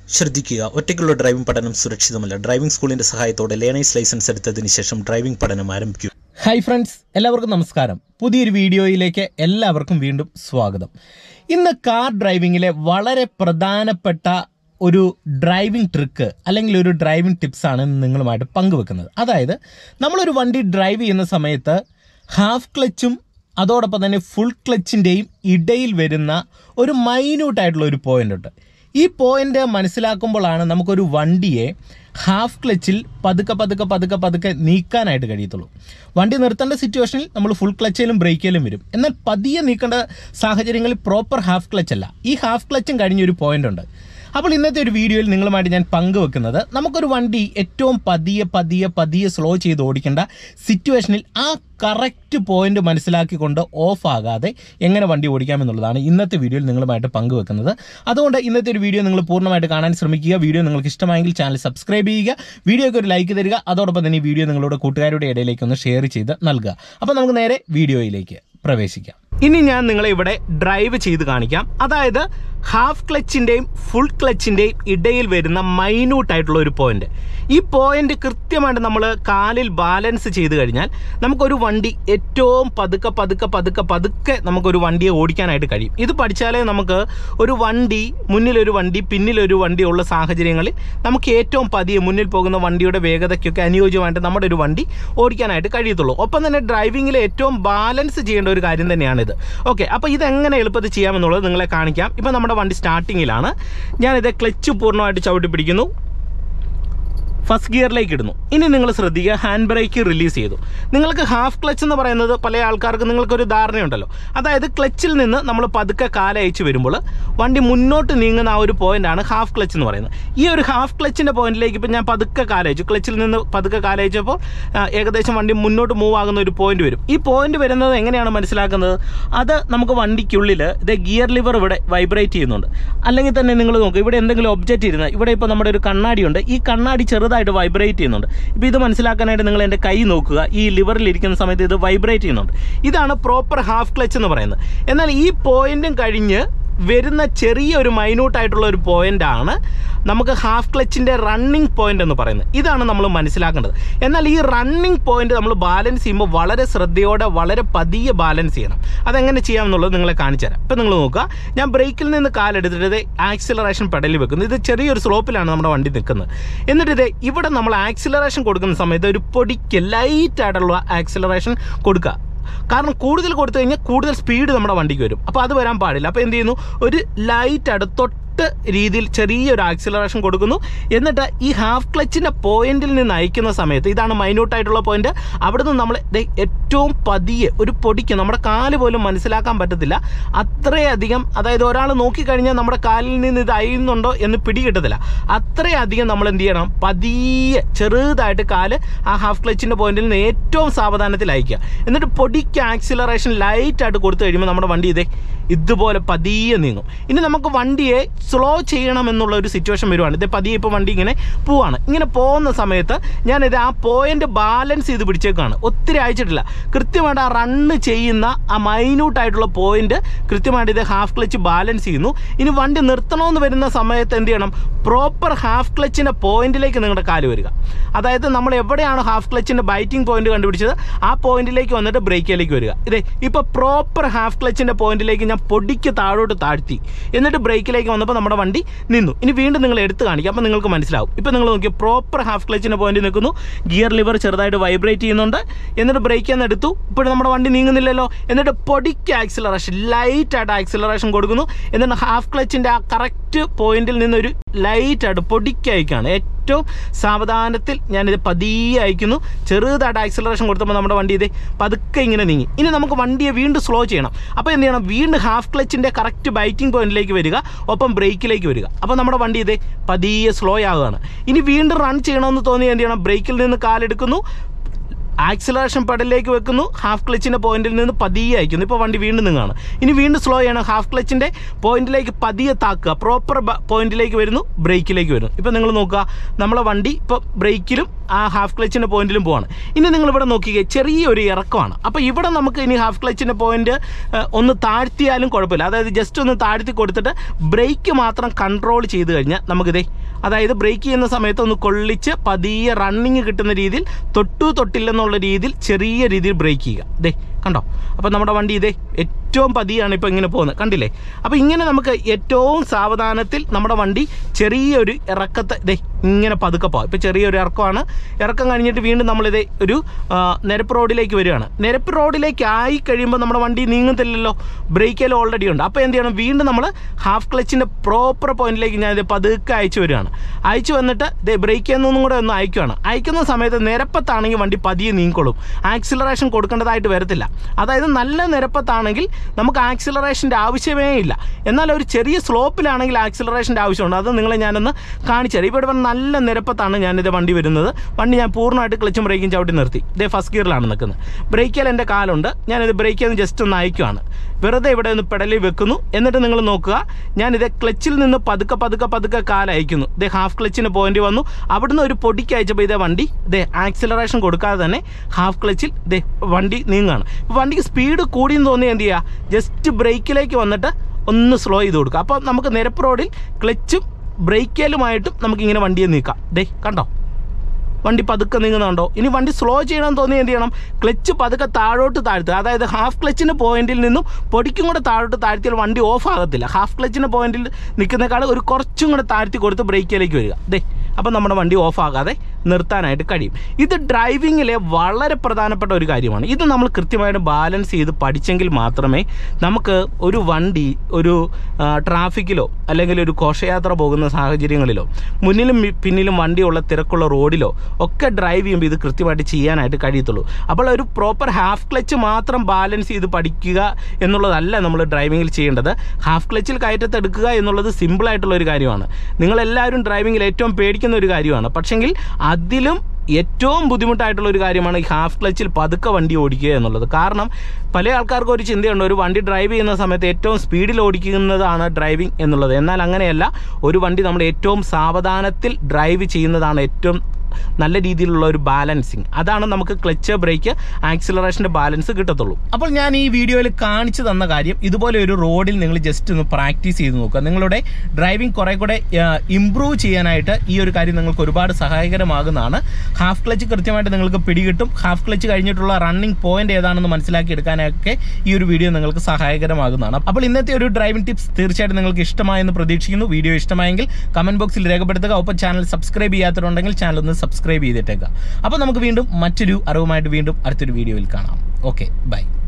ശ്രദ്ധിക്കുക ഒറ്റയ്ക്കുള്ള ഡ്രൈവിംഗ് പഠനം സുരക്ഷിതമല്ല ഡ്രൈവിംഗ് സ്കൂളിന്റെ സഹായത്തോടെ ലേണേഴ്സ് ലൈസൻസ് എടുത്തതിന് ശേഷം ഡ്രൈവിംഗ് പഠനം ആരംഭിക്കും ഹായ് ഫ്രണ്ട്സ് എല്ലാവർക്കും നമസ്കാരം പുതിയൊരു വീഡിയോയിലേക്ക് എല്ലാവർക്കും വീണ്ടും സ്വാഗതം ഇന്ന് കാർ ഡ്രൈവിങ്ങിലെ വളരെ പ്രധാനപ്പെട്ട ഒരു ഡ്രൈവിംഗ് ട്രിക്ക് അല്ലെങ്കിൽ ഒരു ഡ്രൈവിംഗ് ടിപ്സ് ആണ് ഇന്ന് നിങ്ങളുമായിട്ട് പങ്കുവെക്കുന്നത് അതായത് നമ്മളൊരു വണ്ടി ഡ്രൈവ് ചെയ്യുന്ന സമയത്ത് ഹാഫ് ക്ലച്ചും അതോടൊപ്പം തന്നെ ഫുൾ ക്ലച്ചിൻ്റെയും ഇടയിൽ വരുന്ന ഒരു മൈന്യൂട്ട് ആയിട്ടുള്ള ഒരു പോയിന്റ് ഉണ്ട് ഈ പോയിന്റ് മനസ്സിലാക്കുമ്പോഴാണ് നമുക്കൊരു വണ്ടിയെ ഹാഫ് ക്ലച്ചിൽ പതുക്കെ പതുക്കെ പതുക്കെ പതുക്കെ നീക്കാനായിട്ട് കഴിയത്തുള്ളൂ വണ്ടി നിർത്തേണ്ട സിറ്റുവേഷനിൽ നമ്മൾ ഫുൾ ക്ലച്ചിലും ബ്രേക്കിലും വരും എന്നാൽ പതിയെ നീക്കേണ്ട സാഹചര്യങ്ങളിൽ പ്രോപ്പർ ഹാഫ് ക്ലച്ച് അല്ല ഈ ഹാഫ് ക്ലച്ചും കഴിഞ്ഞൊരു പോയിന്റ് ഉണ്ട് അപ്പോൾ ഇന്നത്തെ ഒരു വീഡിയോയിൽ നിങ്ങളുമായിട്ട് ഞാൻ പങ്കുവെക്കുന്നത് നമുക്കൊരു വണ്ടി ഏറ്റവും പതിയെ പതിയെ പതിയെ സ്ലോ ചെയ്ത് ഓടിക്കേണ്ട സിറ്റുവേഷനിൽ ആ കറക്റ്റ് പോയിന്റ് മനസ്സിലാക്കിക്കൊണ്ട് ഓഫ് ആകാതെ എങ്ങനെ വണ്ടി ഓടിക്കാമെന്നുള്ളതാണ് ഇന്നത്തെ വീഡിയോയിൽ നിങ്ങളുമായിട്ട് പങ്കുവെക്കുന്നത് അതുകൊണ്ട് ഇന്നത്തെ ഒരു വീഡിയോ നിങ്ങൾ പൂർണ്ണമായിട്ട് കാണാൻ ശ്രമിക്കുക വീഡിയോ നിങ്ങൾക്ക് ഇഷ്ടമായെങ്കിൽ ചാനൽ സബ്സ്ക്രൈബ് ചെയ്യുക വീഡിയോയ്ക്ക് ഒരു ലൈക്ക് തരിക അതോടൊപ്പം തന്നെ ഈ വീഡിയോ നിങ്ങളുടെ കൂട്ടുകാരുടെ ഇടയിലേക്ക് ഒന്ന് ഷെയർ ചെയ്ത് നൽകുക അപ്പോൾ നമുക്ക് നേരെ വീഡിയോയിലേക്ക് പ്രവേശിക്കാം ഇനി ഞാൻ നിങ്ങളെ ഇവിടെ ഡ്രൈവ് ചെയ്ത് കാണിക്കാം അതായത് ഹാഫ് ക്ലച്ചിന്റെയും ഫുൾ ക്ലച്ചിന്റെയും ഇടയിൽ വരുന്ന മൈന്യൂട്ട് ആയിട്ടുള്ള ഒരു പോയിന്റ് ഈ പോയിന്റ് കൃത്യമായിട്ട് നമ്മൾ കാലിൽ ബാലൻസ് ചെയ്ത് കഴിഞ്ഞാൽ നമുക്കൊരു വണ്ടി ഏറ്റവും പതുക്കെ പതുക്കെ പതുക്കെ പതുക്കെ നമുക്കൊരു വണ്ടിയെ ഓടിക്കാനായിട്ട് കഴിയും ഇത് പഠിച്ചാലേ നമുക്ക് ഒരു വണ്ടി മുന്നിലൊരു വണ്ടി പിന്നിലൊരു വണ്ടി ഉള്ള സാഹചര്യങ്ങളിൽ നമുക്ക് ഏറ്റവും പതിയെ മുന്നിൽ പോകുന്ന വണ്ടിയുടെ വേഗതയ്ക്കൊക്കെ അനുയോജ്യമായിട്ട് നമ്മുടെ ഒരു വണ്ടി ഓടിക്കാനായിട്ട് കഴിയത്തുള്ളൂ ഒപ്പം തന്നെ ഡ്രൈവിങ്ങിൽ ഏറ്റവും ബാലൻസ് ചെയ്യേണ്ട ഒരു കാര്യം തന്നെയാണിത് ഓക്കെ അപ്പോൾ ഇതെങ്ങനെ എളുപ്പത്തിൽ ചെയ്യാമെന്നുള്ളത് നിങ്ങളെ കാണിക്കാം ഇപ്പം നമ്മുടെ വണ്ടി സ്റ്റാർട്ടിങ്ങിലാണ് ഞാനിത് ക്ലച്ച് പൂർണ്ണമായിട്ട് ചവിട്ടി പിടിക്കുന്നു ഫസ്റ്റ് ഗിയറിലേക്ക് ഇടുന്നു ഇനി നിങ്ങൾ ശ്രദ്ധിക്കുക ഹാൻഡ് ബ്രേക്ക് റിലീസ് ചെയ്തു നിങ്ങൾക്ക് ഹാഫ് ക്ലച്ച് എന്ന് പറയുന്നത് പല ആൾക്കാർക്ക് നിങ്ങൾക്കൊരു ധാരണയുണ്ടല്ലോ അതായത് ക്ലച്ചിൽ നിന്ന് നമ്മൾ പതുക്കെ കാലയച്ച് വരുമ്പോൾ വണ്ടി മുന്നോട്ട് നീങ്ങുന്ന ആ ഒരു പോയിന്റാണ് ഹാഫ് ക്ലച്ച് എന്ന് പറയുന്നത് ഈ ഒരു ഹാഫ് ക്ലച്ചിൻ്റെ പോയിന്റിലേക്ക് ഇപ്പം ഞാൻ പതുക്കെ കാലയച്ചു ക്ലച്ചിൽ നിന്ന് പതുക്കെ കാലയച്ചപ്പോൾ ആ, ഏകദേശം വണ്ടി മുന്നോട്ട് മൂവ് ആകുന്ന ഒരു പോയിന്റ് വരും ഈ പോയിന്റ് വരുന്നത് എങ്ങനെയാണ് മനസ്സിലാക്കുന്നത് അത് നമുക്ക് വണ്ടിക്കുള്ളിൽ ഇത് ഗിയർ ലിവർ ഇവിടെ വൈബ്രേറ്റ് ചെയ്യുന്നുണ്ട് അല്ലെങ്കിൽ തന്നെ നിങ്ങൾ നോക്കുക ഇവിടെ എന്തെങ്കിലും ഒബ്ജക്റ്റ് ഇരുന്ന് ഇവിടെ ഇപ്പോൾ നമ്മുടെ ഒരു കണ്ണാടിയുണ്ട് ഈ കണ്ണാടി ചെറുതായിട്ട് വൈബ്രേറ്റ് ചെയ്യുന്നുണ്ട് ഇപ്പോൾ ഇത് മനസ്സിലാക്കാനായിട്ട് നിങ്ങൾ എൻ്റെ കൈ നോക്കുക ഈ ലിവറിൽ ഇരിക്കുന്ന സമയത്ത് ഇത് വൈബ്രേറ്റ് ചെയ്യുന്നുണ്ട് ഇതാണ് പ്രോപ്പർ ഹാഫ് ക്ലച്ച് എന്ന് പറയുന്നത് എന്നാൽ ഈ പോയിന്റും കഴിഞ്ഞ് വരുന്ന ചെറിയൊരു മൈന്യൂട്ട് ആയിട്ടുള്ള ഒരു പോയിന്റ് ആണ് നമുക്ക് ഹാഫ് ക്ലച്ചിൻ്റെ റണ്ണിങ് പോയിന്റ് എന്ന് പറയുന്നത് ഇതാണ് നമ്മൾ മനസ്സിലാക്കേണ്ടത് എന്നാൽ ഈ റണ്ണിങ് പോയിന്റ് നമ്മൾ ബാലൻസ് ചെയ്യുമ്പോൾ വളരെ ശ്രദ്ധയോടെ വളരെ പതിയെ ബാലൻസ് ചെയ്യണം അതെങ്ങനെ ചെയ്യാമെന്നുള്ളത് നിങ്ങളെ കാണിച്ചു തരാം ഇപ്പം നിങ്ങൾ നോക്കുക ഞാൻ ബ്രേക്കിൽ നിന്ന് കാലെടുത്തിട്ട് ആക്സിലറേഷൻ പെടലിൽ വെക്കുന്നു ഇത് ചെറിയൊരു സ്ലോപ്പിലാണ് നമ്മുടെ വണ്ടി നിൽക്കുന്നത് എന്നിട്ട് ഇത് ഇവിടെ നമ്മൾ ആക്സിലറേഷൻ കൊടുക്കുന്ന സമയത്ത് ഒരു പൊടിക്ക് ലൈറ്റ് ആയിട്ടുള്ള ആക്സിലറേഷൻ കൊടുക്കുക കാരണം കൂടുതൽ കൊടുത്തു കഴിഞ്ഞാൽ കൂടുതൽ സ്പീഡ് നമ്മുടെ വണ്ടിക്ക് വരും അപ്പോൾ അത് വരാൻ പാടില്ല അപ്പോൾ എന്ത് ചെയ്യുന്നു ഒരു ലൈറ്റ് അടുത്തൊട്ട് രീതിയിൽ ചെറിയൊരു ആക്സിലറേഷൻ കൊടുക്കുന്നു എന്നിട്ട് ഈ ഹാഫ് ക്ലച്ചിൻ്റെ പോയിന്റിൽ നിന്ന് അയക്കുന്ന സമയത്ത് ഇതാണ് മൈന്യൂട്ട് ആയിട്ടുള്ള പോയിന്റ് അവിടെ നിന്ന് നമ്മൾ ദേ ഏറ്റവും പതിയെ ഒരു പൊടിക്ക് നമ്മുടെ കാല് പോലും മനസ്സിലാക്കാൻ പറ്റത്തില്ല അത്രയധികം അതായത് ഒരാൾ നോക്കിക്കഴിഞ്ഞാൽ നമ്മുടെ കാലിൽ നിന്ന് ഇത് അയ്യുന്നുണ്ടോ എന്ന് പിടികിട്ടത്തില്ല അത്രയധികം നമ്മൾ എന്ത് ചെയ്യണം പതിയെ ചെറുതായിട്ട് കാല് ആ ഹാഫ് ക്ലച്ചിൻ്റെ പോയിന്റിൽ നിന്ന് ഏറ്റവും സാവധാനത്തിൽ അയക്കുക എന്നിട്ട് പൊടിക്ക് ആക്സിലറേഷൻ ലൈറ്റായിട്ട് കൊടുത്തു കഴിയുമ്പോൾ നമ്മുടെ വണ്ടി ഇതേ ഇതുപോലെ പതിയെ നീങ്ങും ഇനി നമുക്ക് വണ്ടിയെ സ്ലോ ചെയ്യണം എന്നുള്ള ഒരു സിറ്റുവേഷൻ വരുവാണ് ഇത് പതിയെ ഇപ്പോൾ വണ്ടി ഇങ്ങനെ പോവാണ് ഇങ്ങനെ പോകുന്ന സമയത്ത് ഞാനിത് ആ പോയിന്റ് ബാലൻസ് ചെയ്ത് പിടിച്ചേക്കാണ് ഒത്തിരി അയച്ചിട്ടില്ല കൃത്യമായിട്ട് ആ റണ്ണ് ചെയ്യുന്ന ആ മൈന്യൂട്ട് ആയിട്ടുള്ള പോയിന്റ് കൃത്യമായിട്ട് ഇത് ഹാഫ് ക്ലച്ച് ബാലൻസ് ചെയ്യുന്നു ഇനി വണ്ടി നിർത്തണമെന്ന് വരുന്ന സമയത്ത് എന്ത് ചെയ്യണം പ്രോപ്പർ ഹാഫ് ക്ലച്ചിൻ്റെ പോയിന്റിലേക്ക് നിങ്ങളുടെ കാല് വരിക അതായത് നമ്മൾ എവിടെയാണ് ഹാഫ് ക്ലച്ചിൻ്റെ ബൈറ്റിംഗ് പോയിന്റ് കണ്ടുപിടിച്ചത് ആ പോയിന്റിലേക്ക് വന്നിട്ട് ബ്രേക്കിലേക്ക് വരിക ഇതേ ഇപ്പോൾ പ്രോപ്പർ ഹാഫ് ക്ലച്ചിൻ്റെ പോയിന്റിലേക്ക് ഞാൻ പൊടിക്ക് താഴോട്ട് താഴ്ത്തി എന്നിട്ട് ബ്രേക്കിലേക്ക് വന്നപ്പോൾ നമ്മുടെ വണ്ടി നിന്നു ഇനി വീണ്ടും നിങ്ങൾ എടുത്ത് കാണിക്കാം അപ്പോൾ നിങ്ങൾക്ക് മനസ്സിലാവും ഇപ്പോൾ നിങ്ങൾ നോക്കിയ പ്രോപ്പർ ഹാഫ് ക്ലച്ചിൻ്റെ പോയിന്റ് നിൽക്കുന്നു ഗിയർ ലിവർ ചെറുതായിട്ട് വൈബ്രേറ്റ് ചെയ്യുന്നുണ്ട് എന്നിട്ട് ബ്രേക്ക് എന്ന് എടുത്തു ഇപ്പോൾ നമ്മുടെ വണ്ടി നീങ്ങുന്നില്ലല്ലോ എന്നിട്ട് പൊടിക്ക് ആക്സിലറേഷൻ ലൈറ്റായിട്ട് ആക്സിലറേഷൻ കൊടുക്കുന്നു എന്നിട്ട് ഹാഫ് ക്ലച്ചിൻ്റെ ആ കറക്റ്റ് പോയിന്റിൽ നിന്നൊരു ലൈറ്റായിട്ട് പൊടിക്ക് അയക്കുകയാണ് ഏറ്റവും സാവധാനത്തിൽ ഞാനിത് പതിയെ അയക്കുന്നു ചെറുതായിട്ട് ആക്സിലറേഷൻ കൊടുത്തപ്പോൾ നമ്മുടെ വണ്ടി ഇത് പതുക്കെ ഇങ്ങനെ നീങ്ങി ഇനി നമുക്ക് വണ്ടിയെ വീണ്ടും സ്ലോ ചെയ്യണം അപ്പോൾ എന്ത് ചെയ്യണം വീണ്ടും ഹാഫ് ക്ലച്ചിൻ്റെ കറക്റ്റ് ബൈറ്റിംഗ് പോയിന്റിലേക്ക് വരിക ഒപ്പം ബ്രേക്കിലേക്ക് വരിക അപ്പോൾ നമ്മുടെ വണ്ടി ഇത് പതിയെ സ്ലോ ആവുകയാണ് ഇനി വീണ്ടും റൺ ചെയ്യണമെന്ന് തോന്നി എന്ത് ചെയ്യണം ബ്രേക്കിൽ നിന്ന് കാലെടുക്കുന്നു ആക്സിലറേഷൻ പെഡലിലേക്ക് വെക്കുന്നു ഹാഫ് ക്ലച്ചിൻ്റെ പോയിന്റിൽ നിന്ന് പതിയെ അയക്കുന്നു ഇപ്പോൾ വണ്ടി വീണ്ടും നിങ്ങാണ് ഇനി വീണ്ടും സ്ലോ ചെയ്യണം ഹാഫ് ക്ലച്ചിൻ്റെ പോയിന്റിലേക്ക് പതിയെ താക്കുക പ്രോപ്പർ പോയിന്റിലേക്ക് വരുന്നു ബ്രേക്കിലേക്ക് വരുന്നു ഇപ്പോൾ നിങ്ങൾ നോക്കുക നമ്മളെ വണ്ടി ഇപ്പോൾ ബ്രേക്കിലും ആ ഹാഫ് ക്ലച്ചിൻ്റെ പോയിന്റിലും പോവാണ് ഇനി നിങ്ങൾ ഇവിടെ നോക്കിക്കേ ചെറിയൊരു ഇറക്കമാണ് അപ്പോൾ ഇവിടെ നമുക്ക് ഇനി ഹാഫ് ക്ലച്ചിൻ്റെ പോയിന്റ് ഒന്ന് താഴ്ത്തിയാലും കുഴപ്പമില്ല അതായത് ജസ്റ്റ് ഒന്ന് താഴ്ത്തി കൊടുത്തിട്ട് ബ്രേക്ക് മാത്രം കൺട്രോൾ ചെയ്ത് കഴിഞ്ഞാൽ നമുക്കിതേ അതായത് ബ്രേക്ക് ചെയ്യുന്ന സമയത്ത് ഒന്ന് കൊള്ളിച്ച് പതിയെ റണ്ണിങ് കിട്ടുന്ന രീതിയിൽ തൊട്ടു തൊട്ടില്ലെന്നുള്ള രീതിയിൽ ചെറിയ രീതിയിൽ ബ്രേക്ക് ചെയ്യുക ദേ കണ്ടോ അപ്പോൾ നമ്മുടെ വണ്ടി ഇതേ ഏറ്റവും പതിയാണ് ഇപ്പോൾ ഇങ്ങനെ പോകുന്നത് കണ്ടില്ലേ അപ്പോൾ ഇങ്ങനെ നമുക്ക് ഏറ്റവും സാവധാനത്തിൽ നമ്മുടെ വണ്ടി ചെറിയൊരു ഇറക്കത്തെ ദേ ഇങ്ങനെ പതുക്കെ പോകാം ഇപ്പോൾ ചെറിയൊരു ഇറക്കമാണ് ഇറക്കം കഴിഞ്ഞിട്ട് വീണ്ടും നമ്മളിതേ ഒരു ആ, നിരപ്പ് റോഡിലേക്ക് വരികയാണ് നിരപ്പ് റോഡിലേക്ക് ആയി കഴിയുമ്പോൾ നമ്മുടെ വണ്ടി നീങ്ങത്തില്ലല്ലോ ബ്രേക്കിൽ ഓൾറെഡി ഉണ്ട് അപ്പോൾ എന്ത് ചെയ്യണം വീണ്ടും നമ്മൾ ഹാഫ് ക്ലച്ചിൻ്റെ പ്രോപ്പർ പോയിന്റിലേക്ക് ഞാൻ ഇത് പതുക്കെ അയച്ചു വരികയാണ് അയച്ചു വന്നിട്ട് ഇതേ ബ്രേക്ക് എന്നൊന്നും കൂടെ ഒന്ന് അയക്കുകയാണ് അയക്കുന്ന സമയത്ത് നിരപ്പത്താണെങ്കിൽ വണ്ടി പതിയെ നീങ്ങിക്കൊള്ളും ആക്സിലറേഷൻ കൊടുക്കേണ്ടതായിട്ട് വരത്തില്ല അതായത് നല്ല നിരപ്പത്താണെങ്കിൽ നമുക്ക് ആക്സിലറേഷൻ്റെ ആവശ്യമേ ഇല്ല എന്നാൽ ഒരു ചെറിയ സ്ലോപ്പിലാണെങ്കിൽ ആക്സിലറേഷൻ്റെ ആവശ്യമുണ്ട് അത് നിങ്ങളെ ഞാനൊന്ന് കാണിച്ചു തരാം ഇവിടെ നല്ല നിരപ്പത്താണ് ഞാനിത് വണ്ടി വരുന്നത് വണ്ടി ഞാൻ പൂർണ്ണമായിട്ട് ക്ലച്ചും ബ്രേക്കും ചവിട്ടി നിർത്തി ഇതേ ഫസ്റ്റ് ഗിയറിലാണ് നിൽക്കുന്നത് ബ്രേക്കിൽ എൻ്റെ കാലുണ്ട് ഞാനിത് ബ്രേക്കിൽ നിന്ന് ജസ്റ്റ് ഒന്ന് അയക്കുവാണ് വെറുതെ ഇവിടെ ഒന്ന് പെടലിൽ വെക്കുന്നു എന്നിട്ട് നിങ്ങൾ നോക്കുക ഞാനിത് ക്ലച്ചിൽ നിന്ന് പതുക്കെ പതുക്കെ പതുക്കെ കാൽ അയക്കുന്നു ഇതേ ഹാഫ് ക്ലച്ചിന് പോയിന്റ് വന്നു അവിടുന്ന് ഒരു പൊടിക്ക് അയച്ചപ്പോൾ ഇതേ വണ്ടി ഇതേ ആക്സിലറേഷൻ കൊടുക്കാതെ തന്നെ ഹാഫ് ക്ലച്ചിൽ ഇതേ വണ്ടി നീങ്ങുകയാണ് വണ്ടിക്ക് സ്പീഡ് കൂടിയെന്ന് തോന്നി എന്ത് ചെയ്യുക ജസ്റ്റ് ബ്രേക്കിലേക്ക് വന്നിട്ട് ഒന്ന് സ്ലോ ചെയ്ത് കൊടുക്കുക അപ്പോൾ നമുക്ക് നിരപ്പ് റോഡിൽ ക്ലച്ചും ബ്രേക്കേലുമായിട്ടും നമുക്കിങ്ങനെ വണ്ടിയെ നീക്കാം ദേ കണ്ടോ വണ്ടി പതുക്കെ നീങ്ങുന്നുണ്ടോ ഇനി വണ്ടി സ്ലോ ചെയ്യണമെന്ന് തോന്നി എന്ത് ചെയ്യണം ക്ലച്ച് പതുക്കെ താഴോട്ട് താഴ്ത്തുക അതായത് ഹാഫ് ക്ലച്ചിൻ്റെ പോയിന്റിൽ നിന്നും പൊടിക്കും കൂടെ താഴോട്ട് താഴ്ത്തിയാൽ വണ്ടി ഓഫ് ആകത്തില്ല ഹാഫ് ക്ലച്ചിൻ്റെ പോയിന്റിൽ നിൽക്കുന്നേക്കാൾ ഒരു കുറച്ചും കൂടെ താഴ്ത്തി കൊടുത്ത് ബ്രേക്കിലേക്ക് വരിക ദേ അപ്പം നമ്മുടെ വണ്ടി ഓഫ് ആകാതെ നിർത്താനായിട്ട് കഴിയും ഇത് ഡ്രൈവിങ്ങിലെ വളരെ പ്രധാനപ്പെട്ട ഒരു കാര്യമാണ് ഇത് നമ്മൾ കൃത്യമായിട്ട് ബാലൻസ് ചെയ്ത് പഠിച്ചെങ്കിൽ മാത്രമേ നമുക്ക് ഒരു വണ്ടി ഒരു ആ, ട്രാഫിക്കിലോ അല്ലെങ്കിൽ ഒരു ഘോഷയാത്ര പോകുന്ന സാഹചര്യങ്ങളിലോ മുന്നിലും മി- പിന്നിലും വണ്ടിയുള്ള തിരക്കുള്ള റോഡിലോ ഒക്കെ ഡ്രൈവ് ചെയ്യുമ്പോൾ ഇത് കൃത്യമായിട്ട് ചെയ്യാനായിട്ട് കഴിയത്തുള്ളൂ അപ്പോൾ ഒരു പ്രോപ്പർ ഹാഫ് ക്ലച്ച് മാത്രം ബാലൻസ് ചെയ്ത് പഠിക്കുക എന്നുള്ളതല്ല നമ്മൾ ഡ്രൈവിങ്ങിൽ ചെയ്യേണ്ടത് ഹാഫ് ക്ലച്ചിൽ കയറ്റത്തെടുക്കുക എന്നുള്ളത് സിമ്പിളായിട്ടുള്ള ഒരു കാര്യമാണ് നിങ്ങളെല്ലാവരും ഡ്രൈവിങ്ങിൽ ഏറ്റവും പേടിക്കുന്ന ഒരു കാര്യമാണ് പക്ഷെങ്കിൽ അതിലും ഏറ്റവും ബുദ്ധിമുട്ടായിട്ടുള്ള ഒരു കാര്യമാണ് ഈ ഹാഫ് ക്ലച്ചിൽ പതുക്കെ വണ്ടി ഓടിക്കുക എന്നുള്ളത് കാരണം പല ആൾക്കാർക്കും ഒരു ചിന്തയുണ്ട് ഒരു വണ്ടി ഡ്രൈവ് ചെയ്യുന്ന സമയത്ത് ഏറ്റവും സ്പീഡിൽ ഓടിക്കുന്നതാണ് ഡ്രൈവിംഗ് എന്നുള്ളത് എന്നാൽ അങ്ങനെയല്ല ഒരു വണ്ടി നമ്മൾ ഏറ്റവും സാവധാനത്തിൽ ഡ്രൈവ് ചെയ്യുന്നതാണ് ഏറ്റവും നല്ല രീതിയിലുള്ള ഒരു ബാലൻസിങ് അതാണ് നമുക്ക് ക്ലച്ച് ബ്രേക്ക് ആക്സിലറേഷൻ്റെ ബാലൻസ് കിട്ടത്തുള്ളൂ അപ്പോൾ ഞാൻ ഈ വീഡിയോയിൽ കാണിച്ചു തന്ന കാര്യം ഇതുപോലെ ഒരു റോഡിൽ നിങ്ങൾ ജസ്റ്റ് ഒന്ന് പ്രാക്ടീസ് ചെയ്ത് നോക്കുക നിങ്ങളുടെ ഡ്രൈവിംഗ് കുറെ കൂടെ ഇമ്പ്രൂവ് ചെയ്യാനായിട്ട് ഈ ഒരു കാര്യം നിങ്ങൾക്ക് ഒരുപാട് സഹായകരമാകുന്നതാണ് ഹാഫ് ക്ലച്ച് കൃത്യമായിട്ട് നിങ്ങൾക്ക് പിടികിട്ടും ഹാഫ് ക്ലച്ച് കഴിഞ്ഞിട്ടുള്ള റണ്ണിംഗ് പോയിന്റ് ഏതാണെന്ന് മനസ്സിലാക്കി എടുക്കാനൊക്കെ ഈ ഒരു വീഡിയോ നിങ്ങൾക്ക് സഹായകരമാകുന്നതാണ് അപ്പോൾ ഇന്നത്തെ ഒരു ഡ്രൈവിംഗ് ടിപ്സ് തീർച്ചയായിട്ടും നിങ്ങൾക്ക് ഇഷ്ടമായെന്ന് പ്രതീക്ഷിക്കുന്നു വീഡിയോ ഇഷ്ടമായെങ്കിൽ കമന്റ് ബോക്സിൽ രേഖപ്പെടുത്തുക ഒപ്പം ചാനൽ സബ്സ്ക്രൈബ് ചെയ്യാത്തവരുണ്ടെങ്കിൽ ചാനൽ ഒന്ന് സബ്സ്ക്രൈബ് ചെയ്തിട്ടേക്കുക അപ്പോൾ നമുക്ക് വീണ്ടും മറ്റൊരു അറിവുമായിട്ട് വീണ്ടും അടുത്തൊരു വീഡിയോയിൽ കാണാം ഓക്കെ ബൈ